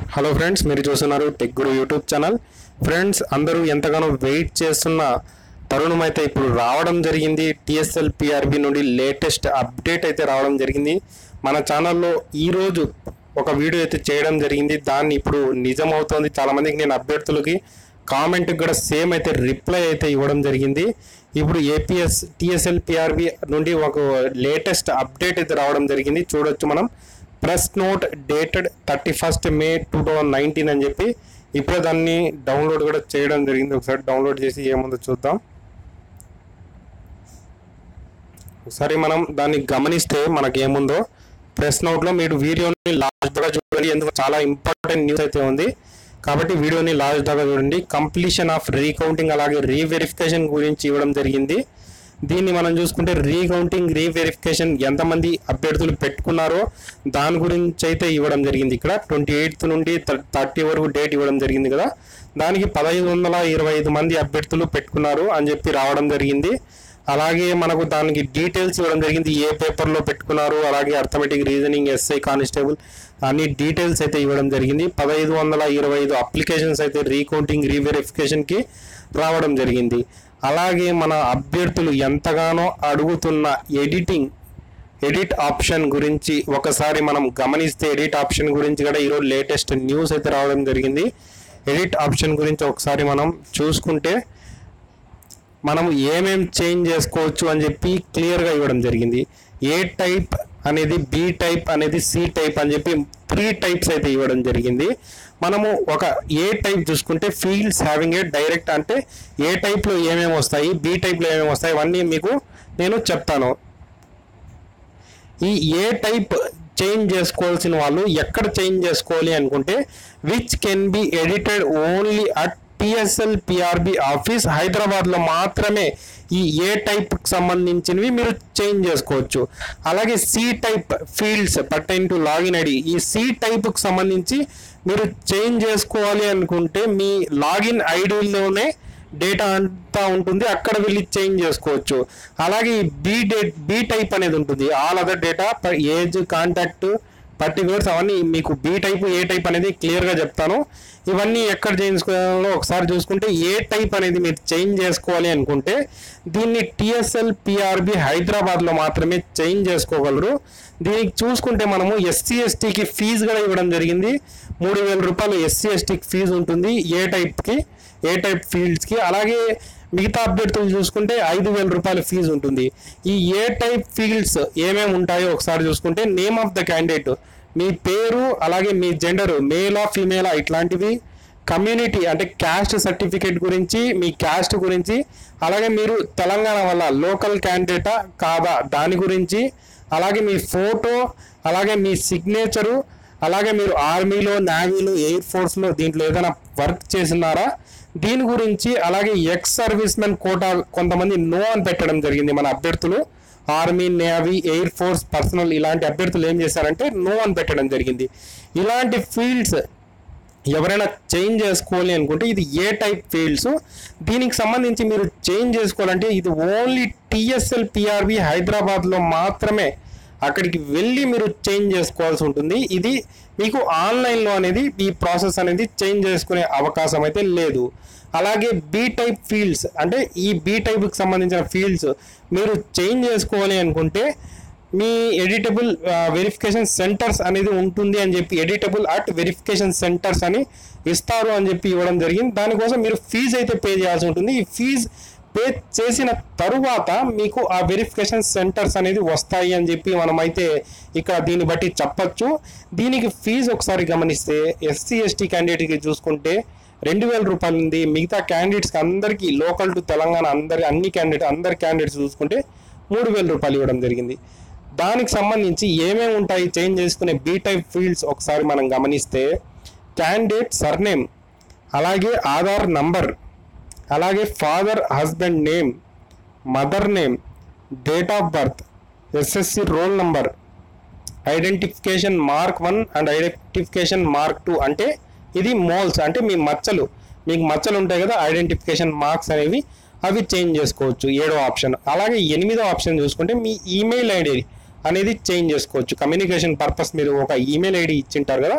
hello friends మీరు చూస్తున్నారు tech Guru YouTube channel friends అందరూ ఎంతగానో వెయిట్ చేస్తున్న తరుణం అయితే ఇప్పుడు రావడం జరిగింది టిఎస్ఎల్ పిఆర్బి నుండి లేటెస్ట్ అప్డేట్ అయితే రావడం జరిగింది మన ఛానల్లో ఈరోజు ఒక వీడియో అయితే చేయడం జరిగింది దాన్ని ఇప్పుడు నిజం అవుతోంది చాలామందికి నేను అభ్యర్థులకి కామెంట్ కూడా సేమ్ అయితే రిప్లై అయితే ఇవ్వడం జరిగింది ఇప్పుడు ఏపీఎస్ టిఎస్ఎల్ పిఆర్బి నుండి ఒక లేటెస్ట్ అప్డేట్ అయితే రావడం జరిగింది చూడొచ్చు మనం press note dated thirty first May two thousand nineteen అని చెప్పి ఇప్పుడే దాన్ని డౌన్లోడ్ కూడా చేయడం జరిగింది ఒకసారి డౌన్లోడ్ చేసి ఏముందో చూద్దాం ఒకసారి మనం దాన్ని గమనిస్తే మనకి ఏముందో ప్రెస్ నోట్లో మీరు వీడియోని లాస్ట్ దాకా చూడండి ఎందుకు చాలా ఇంపార్టెంట్ న్యూస్ అయితే ఉంది కాబట్టి వీడియోని లాస్ట్ దాకా చూడండి కంప్లీషన్ ఆఫ్ రీకౌంటింగ్ అలాగే రీవెరిఫికేషన్ గురించి ఇవ్వడం జరిగింది దీన్ని మనం చూసుకుంటే రీకౌంటింగ్ రీవెరిఫికేషన్ ఎంతమంది అభ్యర్థులు పెట్టుకున్నారో దాని గురించి అయితే ఇవ్వడం జరిగింది ఇక్కడ ట్వంటీ ఎయిత్ నుండి థర్టీ వరకు డేట్ ఇవ్వడం జరిగింది కదా దానికి పదహైదు వందల ఇరవై ఐదు మంది అభ్యర్థులు పెట్టుకున్నారు అని చెప్పి రావడం జరిగింది అలాగే మనకు దానికి డీటెయిల్స్ ఇవ్వడం జరిగింది ఏ పేపర్లో పెట్టుకున్నారు అలాగే అర్థమెటిక్ రీజనింగ్ ఎస్ఐ కానిస్టేబుల్ అన్ని డీటెయిల్స్ అయితే ఇవ్వడం జరిగింది పదహైదు వందల ఇరవై ఐదు అప్లికేషన్స్ అయితే రీకౌంటింగ్ రీవెరిఫికేషన్కి రావడం జరిగింది అలాగే మన అభ్యర్థులు ఎంతగానో అడుగుతున్న ఎడిటింగ్ ఎడిట్ ఆప్షన్ గురించి ఒకసారి మనం గమనిస్తే ఎడిట్ ఆప్షన్ గురించి కూడా ఈరోజు లేటెస్ట్ న్యూస్ అయితే రావడం జరిగింది ఎడిట్ ఆప్షన్ గురించి ఒకసారి మనం చూసుకుంటే మనం ఏమేం చేంజ్ చేసుకోవచ్చు అని చెప్పి క్లియర్గా ఇవ్వడం జరిగింది ఏ టైప్ అనేది బి టైప్ అనేది సి టైప్ అని చెప్పి త్రీ టైప్స్ అయితే ఇవ్వడం జరిగింది మనము ఒక ఏ టైప్ చూసుకుంటే ఫీల్డ్స్ హ్యావింగ్ ఏ డైరెక్ట్ అంటే ఏ టైప్లో ఏమేమి వస్తాయి బి టైప్లో ఏమేమి వస్తాయి అవన్నీ మీకు నేను చెప్తాను ఈ ఏ టైప్ చేంజ్ చేసుకోవాల్సిన వాళ్ళు ఎక్కడ చేంజ్ చేసుకోవాలి అనుకుంటే which can be edited only at TSL PRB office హైదరాబాద్లో మాత్రమే ఈ ఏ టైప్కి సంబంధించినవి మీరు చేంజ్ చేసుకోవచ్చు అలాగే C type fields pertain to login ID ఈ సి టైప్కి సంబంధించి మీరు చేంజ్ చేసుకోవాలి అనుకుంటే మీ లాగిన్ ఐడిలోనే డేటా అంతా ఉంటుంది అక్కడ వెళ్ళి చేంజ్ చేసుకోవచ్చు అలాగే ఈ బి డేట్ బి టైప్ అనేది ఉంటుంది all other data age contact particulars అవన్నీ మీకు బి టైప్ ఏ టైప్ అనేది క్లియర్గా చెప్తాను ఇవన్నీ ఎక్కడ చేసుకోవాలో ఒకసారి చూసుకుంటే ఏ టైప్ అనేది మీరు చేంజ్ చేసుకోవాలి అనుకుంటే దీన్ని టిఎస్ఎల్ పిఆర్బి హైదరాబాద్లో మాత్రమే చేంజ్ చేసుకోగలరు దీనికి చూసుకుంటే మనము ఎస్సీ ఎస్టీకి ఫీజు కూడా ఇవ్వడం జరిగింది మూడు వేల రూపాయలు ఎస్సీ ఎస్టీకి ఫీజు ఉంటుంది ఏ టైప్కి ఏ టైప్ ఫీల్డ్స్కి అలాగే మిగతా అభ్యర్థులు చూసుకుంటే ఐదు వేల రూపాయల ఫీజు ఉంటుంది ఈ ఏ టైప్ ఫీల్డ్స్ ఏమేమి ఉంటాయో ఒకసారి చూసుకుంటే నేమ్ ఆఫ్ ద క్యాండిడేట్ మీ పేరు అలాగే మీ జెండర్ మేలా ఫీమేలా ఇట్లాంటివి కమ్యూనిటీ అంటే క్యాస్ట్ సర్టిఫికేట్ గురించి మీ క్యాస్ట్ గురించి అలాగే మీరు తెలంగాణ వల్ల లోకల్ క్యాండిడేటా కాదా దాని గురించి అలాగే మీ ఫోటో అలాగే మీ సిగ్నేచరు అలాగే మీరు ఆర్మీలో నేవీలో ఎయిర్ ఫోర్స్లో దీంట్లో ఏదైనా వర్క్ చేస్తున్నారా దీని గురించి అలాగే ఎక్స్ సర్వీస్ మెన్ కోటా కొంతమంది నో అని పెట్టడం జరిగింది మన అభ్యర్థులు army navy air force personnel ఇలాంటి అభ్యర్థులు ఏం చేశారంటే నో అని పెట్టడం జరిగింది ఇలాంటి ఫీల్డ్స్ ఎవరైనా చేంజ్ చేసుకోవాలి అనుకుంటే ఇది ఏ టైప్ ఫీల్డ్స్ దీనికి సంబంధించి మీరు చేంజ్ చేసుకోవాలంటే ఇది ఓన్లీ టిఎస్ఎల్ పిఆర్బి హైదరాబాద్లో మాత్రమే అక్కడికి వెళ్ళి మీరు చేంజ్ చేసుకోవాల్సి ఉంటుంది ఇది మీకు ఆన్లైన్లో అనేది ఈ ప్రాసెస్ అనేది చేంజ్ చేసుకునే అవకాశం అయితే లేదు అలాగే బి టైప్ ఫీల్డ్స్ అంటే ఈ బి టైప్కి సంబంధించిన ఫీల్డ్స్ మీరు చేంజ్ చేసుకోవాలి అనుకుంటే మీ ఎడిటబుల్ వెరిఫికేషన్ సెంటర్స్ అనేది ఉంటుంది అని చెప్పి ఎడిటబుల్ అట్ వెరిఫికేషన్ సెంటర్స్ అని ఇస్తారు అని చెప్పి ఇవ్వడం జరిగింది దానికోసం మీరు ఫీజు అయితే పే చేయాల్సి ఉంటుంది ఈ ఫీజు పే చేసిన తరువాత మీకు ఆ వెరిఫికేషన్ సెంటర్స్ అనేది వస్తాయి అని చెప్పి మనమైతే ఇక్కడ దీన్ని బట్టి చెప్పచ్చు దీనికి ఫీజు ఒకసారి గమనిస్తే ఎస్సీ ఎస్టీ క్యాండిడేట్కి చూసుకుంటే రెండు వేల రూపాయలు ఉంది మిగతా క్యాండిడేట్స్కి అందరికీ లోకల్ టు తెలంగాణ అందరి అన్ని క్యాండిడేట్ అందరి క్యాండిడేట్స్ చూసుకుంటే మూడు వేల రూపాయలు ఇవ్వడం జరిగింది దానికి సంబంధించి ఏమేమి ఉంటాయి చేంజ్ చేసుకునే బీ టైప్ ఫీల్డ్స్ ఒకసారి మనం గమనిస్తే క్యాండిడేట్ సర్నేమ్ అలాగే ఆధార్ నంబర్ అలాగే father husband name mother name date of birth SSC roll number identification mark one and identification mark two అంటే ఇది మోల్స్ అంటే మీ మచ్చలు మీకు మచ్చలు ఉంటాయి కదా ఐడెంటిఫికేషన్ మార్క్స్ అనేవి అవి చేంజ్ చేసుకోవచ్చు ఏడో ఆప్షన్ అలాగే ఎనిమిదో ఆప్షన్ చూసుకుంటే మీ ఈమెయిల్ ఐడి అనేది చేంజ్ చేసుకోవచ్చు కమ్యూనికేషన్ పర్పస్ మీరు ఒక ఈమెయిల్ ఐడి ఇచ్చింటారు కదా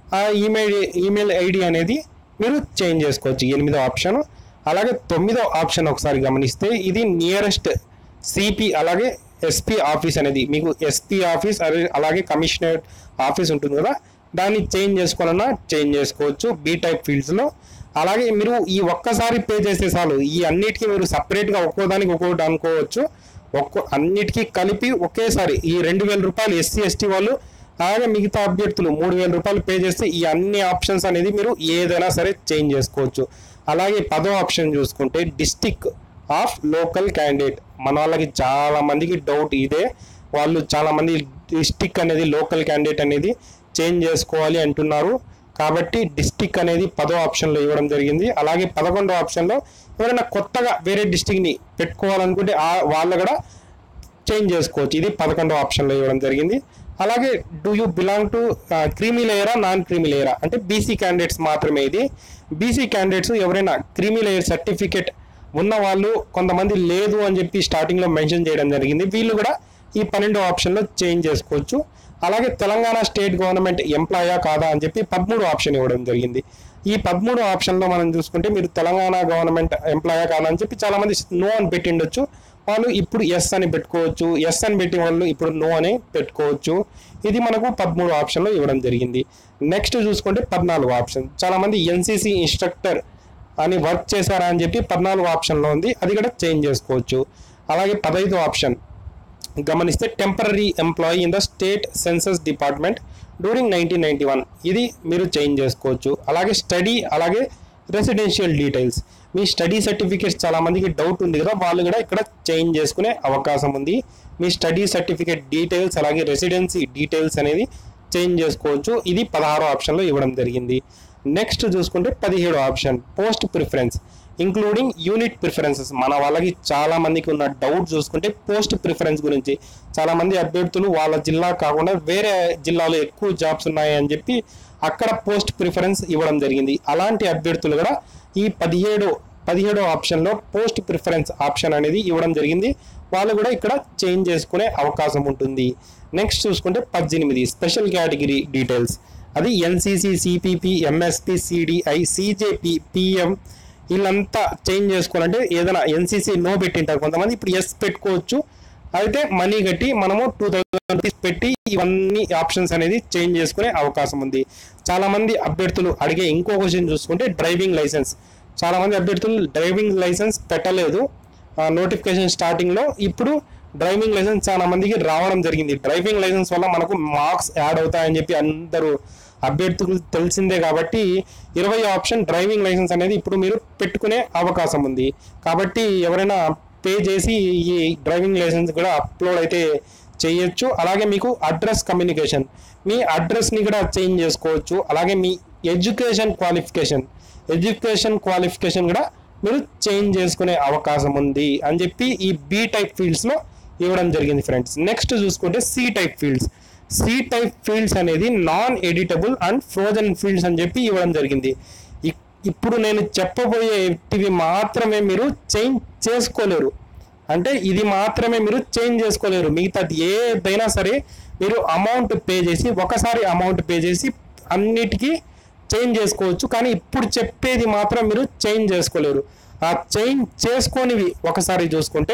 ఆ ఈమెయిల్ ఈమెయిల్ ఐడి అనేది మీరు చేంజ్ చేసుకోవచ్చు ఎనిమిదో ఆప్షన్ అలాగే తొమ్మిదో ఆప్షన్ ఒకసారి గమనిస్తే ఇది నియరెస్ట్ సిపి అలాగే ఎస్పీ ఆఫీస్ అనేది మీకు ఎస్పీ ఆఫీస్ అదే- అలాగే కమిషనరేట్ ఆఫీస్ ఉంటుంది కదా దాన్ని చేంజ్ చేసుకోవాలన్నా చేంజ్ చేసుకోవచ్చు బి టైప్ ఫీల్డ్స్లో అలాగే మీరు ఈ ఒక్కసారి పే చేస్తే చాలు ఈ అన్నిటికీ మీరు సపరేట్గా ఒక్కోదానికి ఒక్కోటి అనుకోవచ్చు ఒక్కో అన్నిటికీ కలిపి ఒకేసారి ఈ రెండు వేల రూపాయలు ఎస్సీ ఎస్టీ వాళ్ళు అలాగే మిగతా అభ్యర్థులు మూడు వేల రూపాయలు పే చేస్తే ఈ అన్ని ఆప్షన్స్ అనేది మీరు ఏదైనా సరే చేంజ్ చేసుకోవచ్చు అలాగే పదో ఆప్షన్ చూసుకుంటే డిస్టిక్ ఆఫ్ లోకల్ క్యాండిడేట్ మన వాళ్ళకి చాలా మందికి డౌట్ ఇదే వాళ్ళు చాలా మంది డిస్టిక్ అనేది లోకల్ క్యాండిడేట్ అనేది చేంజ్ చేసుకోవాలి అంటున్నారు కాబట్టి డిస్టిక్ అనేది పదో ఆప్షన్లో ఇవ్వడం జరిగింది అలాగే పదకొండో ఆప్షన్లో ఎవరైనా కొత్తగా వేరే డిస్టిక్ని పెట్టుకోవాలనుకుంటే ఆ వాళ్ళు కూడా చేంజ్ చేసుకోవచ్చు ఇది పదకొండో ఆప్షన్లో ఇవ్వడం జరిగింది అలాగే do you belong to creamy లేయరా నాన్ క్రీమీ లేయరా అంటే బీసీ క్యాండిడేట్స్ మాత్రమే ఇది బీసీ క్యాండిడేట్స్ ఎవరైనా క్రీమీ లేయర్ సర్టిఫికేట్ ఉన్న వాళ్ళు కొంతమంది లేదు అని చెప్పి స్టార్టింగ్లో మెన్షన్ చేయడం జరిగింది వీళ్ళు కూడా ఈ పన్నెండో ఆప్షన్లో చేంజ్ చేసుకోవచ్చు అలాగే తెలంగాణ స్టేట్ గవర్నమెంట్ ఎంప్లాయా కాదా అని చెప్పి పదమూడు ఆప్షన్ ఇవ్వడం జరిగింది ఈ పదమూడు ఆప్షన్లో మనం చూసుకుంటే మీరు తెలంగాణ గవర్నమెంట్ ఎంప్లాయా కాదా అని చెప్పి చాలా మంది నో అని పెట్టి ఉండొచ్చు వాళ్ళు ఇప్పుడు ఎస్ అని పెట్టుకోవచ్చు ఎస్ అని పెట్టిన వాళ్ళు ఇప్పుడు నో అని పెట్టుకోవచ్చు ఇది మనకు పదమూడు ఆప్షన్లో ఇవ్వడం జరిగింది నెక్స్ట్ చూసుకుంటే పద్నాలుగు ఆప్షన్ చాలా మంది ఎన్సీసీ ఇన్స్ట్రక్టర్ అని వర్క్ చేశారా అని చెప్పి పద్నాలుగు ఆప్షన్లో ఉంది అది కూడా చేంజ్ చేసుకోవచ్చు అలాగే పదహైదు ఆప్షన్ గమనిస్తే temporary employee in the state census department during nineteen ninety one ఇది మీరు చేంజ్ చేసుకోవచ్చు అలాగే స్టడీ అలాగే రెసిడెన్షియల్ డీటెయిల్స్ మీ స్టడీ సర్టిఫికేట్స్ చాలా మందికి డౌట్ ఉంది కదా వాళ్ళు కూడా ఇక్కడ చేంజ్ చేసుకునే అవకాశం ఉంది మీ స్టడీ సర్టిఫికేట్ డీటెయిల్స్ అలాగే రెసిడెన్సీ డీటెయిల్స్ అనేది చేంజ్ చేసుకోవచ్చు ఇది పదహారో ఆప్షన్లో ఇవ్వడం జరిగింది నెక్స్ట్ చూసుకుంటే పదిహేడు option post preference including unit preferences మన వాళ్ళకి చాలా మందికి ఉన్న డౌట్ చూసుకుంటే పోస్ట్ ప్రిఫరెన్స్ గురించి చాలా మంది అభ్యర్థులు వాళ్ళ జిల్లా కాకుండా వేరే జిల్లాలో ఎక్కువ జాబ్స్ ఉన్నాయి అని చెప్పి అక్కడ పోస్ట్ ప్రిఫరెన్స్ ఇవ్వడం జరిగింది అలాంటి అభ్యర్థులు కూడా ఈ పదిహేడు పదిహేడో ఆప్షన్లో పోస్ట్ ప్రిఫరెన్స్ ఆప్షన్ అనేది ఇవ్వడం జరిగింది వాళ్ళు కూడా ఇక్కడ చేంజ్ చేసుకునే అవకాశం ఉంటుంది నెక్స్ట్ చూసుకుంటే పద్దెనిమిది స్పెషల్ కేటగిరీ డీటెయిల్స్ అది NCC CPP MSP CDI CJP PM వీళ్ళంతా చేంజ్ చేసుకోవాలంటే ఏదైనా ఎన్సీసీ నో పెట్టింటారు కొంతమంది ఇప్పుడు ఎస్ పెట్టుకోవచ్చు అయితే మనీ కట్టి మనము టూ థౌసండ్ రూపీస్ పెట్టి ఇవన్నీ ఆప్షన్స్ అనేది చేంజ్ చేసుకునే అవకాశం ఉంది చాలా మంది అభ్యర్థులు అడిగే ఇంకో క్వశ్చన్ చూసుకుంటే డ్రైవింగ్ లైసెన్స్ చాలా మంది అభ్యర్థులు డ్రైవింగ్ లైసెన్స్ పెట్టలేదు నోటిఫికేషన్ స్టార్టింగ్లో ఇప్పుడు డ్రైవింగ్ లైసెన్స్ చాలా మందికి రావడం జరిగింది డ్రైవింగ్ లైసెన్స్ వల్ల మనకు మార్క్స్ యాడ్ అవుతాయని చెప్పి అందరూ అభ్యర్థులు తెలిసిందే కాబట్టి ఇరవై ఆప్షన్ డ్రైవింగ్ లైసెన్స్ అనేది ఇప్పుడు మీరు పెట్టుకునే అవకాశం ఉంది కాబట్టి ఎవరైనా పే చేసి ఈ డ్రైవింగ్ లైసెన్స్ కూడా అప్లోడ్ అయితే చేయొచ్చు అలాగే మీకు అడ్రస్ కమ్యూనికేషన్ మీ అడ్రస్ని కూడా చేంజ్ చేసుకోవచ్చు అలాగే మీ ఎడ్యుకేషన్ క్వాలిఫికేషన్ ఎడ్యుకేషన్ క్వాలిఫికేషన్ కూడా మీరు చేంజ్ చేసుకునే అవకాశం ఉంది అని చెప్పి ఈ బి టైప్ ఫీల్డ్స్లో ఇవ్వడం జరిగింది ఫ్రెండ్స్ నెక్స్ట్ చూసుకుంటే C type fields C type fields అనేది non editable and frozen fields అని చెప్పి ఇవ్వడం జరిగింది ఇ- ఇప్పుడు నేను చెప్పబోయేటివి మాత్రమే మీరు చేంజ్ చేసుకోలేరు అంటే ఇది మాత్రమే మీరు చేంజ్ చేసుకోలేరు మిగతాది ఏదైనా సరే మీరు అమౌంట్ పే చేసి ఒకసారి అమౌంట్ పే చేసి అన్నిటికీ చేంజ్ చేసుకోవచ్చు కానీ ఇప్పుడు చెప్పేది మాత్రం మీరు చేంజ్ చేసుకోలేరు ఆ చేంజ్ చేసుకోనివి ఒకసారి చూసుకుంటే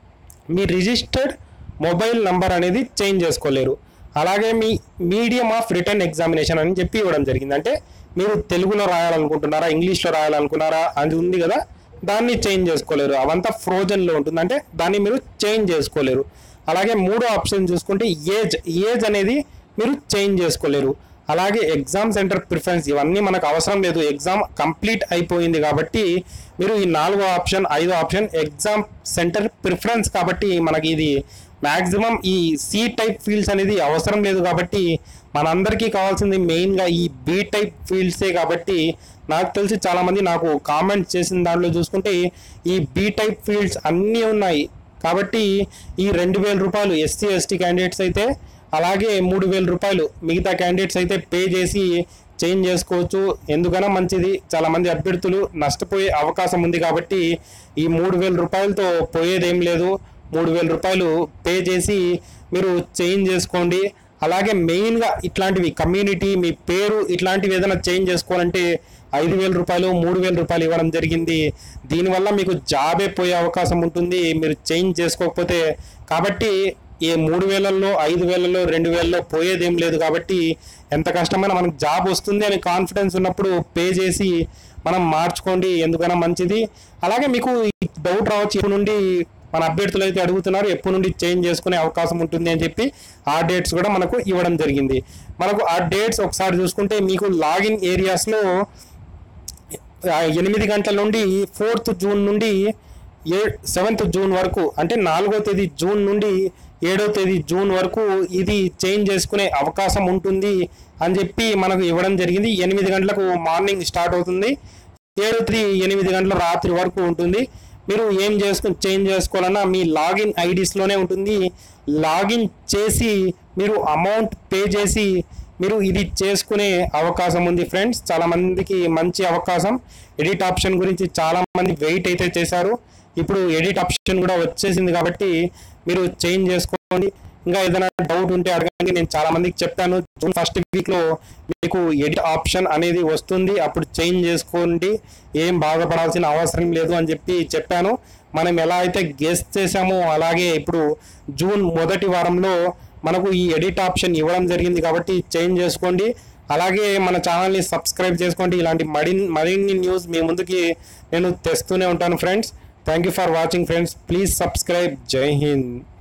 మీ రిజిస్టర్డ్ మొబైల్ నంబర్ అనేది చేంజ్ చేసుకోలేరు అలాగే మీ మీడియం ఆఫ్ రిటర్న్ ఎగ్జామినేషన్ అని చెప్పి ఇవ్వడం జరిగింది అంటే మీరు తెలుగులో రాయాలనుకుంటున్నారా ఇంగ్లీష్లో రాయాలనుకున్నారా అది ఉంది కదా దాన్ని చేంజ్ చేసుకోలేరు అవంతా ఫ్రోజన్లో ఉంటుంది అంటే దాన్ని మీరు చేంజ్ చేసుకోలేరు అలాగే మూడో ఆప్షన్ చూసుకుంటే ఏజ్ ఏజ్ అనేది మీరు చేంజ్ చేసుకోలేరు అలాగే ఎగ్జామ్ సెంటర్ ప్రిఫరెన్స్ ఇవన్నీ మనకు అవసరం లేదు ఎగ్జామ్ కంప్లీట్ అయిపోయింది కాబట్టి మీరు ఈ నాలుగో ఆప్షన్ ఐదో ఆప్షన్ ఎగ్జామ్ సెంటర్ ప్రిఫరెన్స్ కాబట్టి మనకి ఇది మ్యాక్సిమం ఈ సి టైప్ ఫీల్డ్స్ అనేది అవసరం లేదు కాబట్టి మనందరికీ కావాల్సింది మెయిన్గా ఈ బి టైప్ ఫీల్డ్సే కాబట్టి నాకు తెలిసి చాలామంది నాకు కామెంట్ చేసిన దాంట్లో చూసుకుంటే ఈ బి టైప్ ఫీల్డ్స్ అన్నీ ఉన్నాయి కాబట్టి ఈ రెండు వేల రూపాయలు ఎస్సీ ఎస్టీ క్యాండిడేట్స్ అయితే అలాగే మూడు వేల రూపాయలు మిగతా క్యాండిడేట్స్ అయితే పే చేసి చేంజ్ చేసుకోవచ్చు ఎందుకన్నా మంచిది చాలా మంది అభ్యర్థులు నష్టపోయే అవకాశం ఉంది కాబట్టి ఈ మూడు వేల రూపాయలతో పోయేదేం లేదు మూడు వేల రూపాయలు పే చేసి మీరు చేంజ్ చేసుకోండి అలాగే మెయిన్గా ఇట్లాంటివి కమ్యూనిటీ మీ పేరు ఇట్లాంటివి ఏదైనా చేంజ్ చేసుకోవాలంటే ఐదు వేల రూపాయలు మూడు వేల రూపాయలు ఇవ్వడం జరిగింది దీనివల్ల మీకు జాబే పోయే అవకాశం ఉంటుంది మీరు చేంజ్ చేసుకోకపోతే కాబట్టి ఈ మూడు వేలల్లో ఐదు వేలలో రెండు వేలలో పోయేదేం లేదు కాబట్టి ఎంత కష్టమైనా మనకు జాబ్ వస్తుంది అని కాన్ఫిడెన్స్ ఉన్నప్పుడు పే చేసి మనం మార్చుకోండి ఎందుకైనా మంచిది అలాగే మీకు డౌట్ రావచ్చు ఇప్పుడు నుండి మన అభ్యర్థులు అయితే అడుగుతున్నారు ఎప్పటి నుండి చేంజ్ చేసుకునే అవకాశం ఉంటుంది అని చెప్పి ఆ డేట్స్ కూడా మనకు ఇవ్వడం జరిగింది మనకు ఆ డేట్స్ ఒకసారి చూసుకుంటే మీకు లాగిన్ ఏరియాస్లో ఆ ఎనిమిది గంటల నుండి ఫోర్త్ జూన్ నుండి ఏ సెవెంత్ జూన్ వరకు అంటే నాలుగో తేదీ జూన్ నుండి ఏడో తేదీ జూన్ వరకు ఇది చేంజ్ చేసుకునే అవకాశం ఉంటుంది అని చెప్పి మనకు ఇవ్వడం జరిగింది ఎనిమిది గంటలకు మార్నింగ్ స్టార్ట్ అవుతుంది ఏడో తేదీ ఎనిమిది గంటల రాత్రి వరకు ఉంటుంది మీరు ఏం చేసుకుని చేంజ్ చేసుకోవాలన్నా మీ లాగిన్ ఐడీస్లోనే ఉంటుంది లాగిన్ చేసి మీరు అమౌంట్ పే చేసి మీరు ఇది చేసుకునే అవకాశం ఉంది ఫ్రెండ్స్ చాలా మందికి మంచి అవకాశం ఎడిట్ ఆప్షన్ గురించి చాలా మంది వెయిట్ అయితే చేశారు ఇప్పుడు ఎడిట్ ఆప్షన్ కూడా వచ్చేసింది కాబట్టి మీరు చేంజ్ చేసుకోండి ఇంకా ఏదైనా డౌట్ ఉంటే అడగండి నేను చాలా మందికి చెప్పాను జూన్ ఫస్ట్ వీక్ లో మీకు ఎడిట్ ఆప్షన్ అనేది వస్తుంది అప్పుడు చేంజ్ చేసుకోండి ఏం బాధపడాల్సిన అవసరం లేదు అని చెప్పి చెప్పాను మనం ఎలా అయితే గెస్ట్ చేసామో అలాగే ఇప్పుడు జూన్ మొదటి వారంలో మనకు ఈ ఎడిట్ ఆప్షన్ ఇవ్వడం జరిగింది కాబట్టి చేంజ్ చేసుకోండి అలాగే మన ఛానల్ని సబ్స్క్రైబ్ చేసుకోండి ఇలాంటి మరిన్ని మరిన్ని న్యూస్ మీ ముందుకి నేను తెస్తూనే ఉంటాను friends thank you for watching friends please subscribe జై హింద్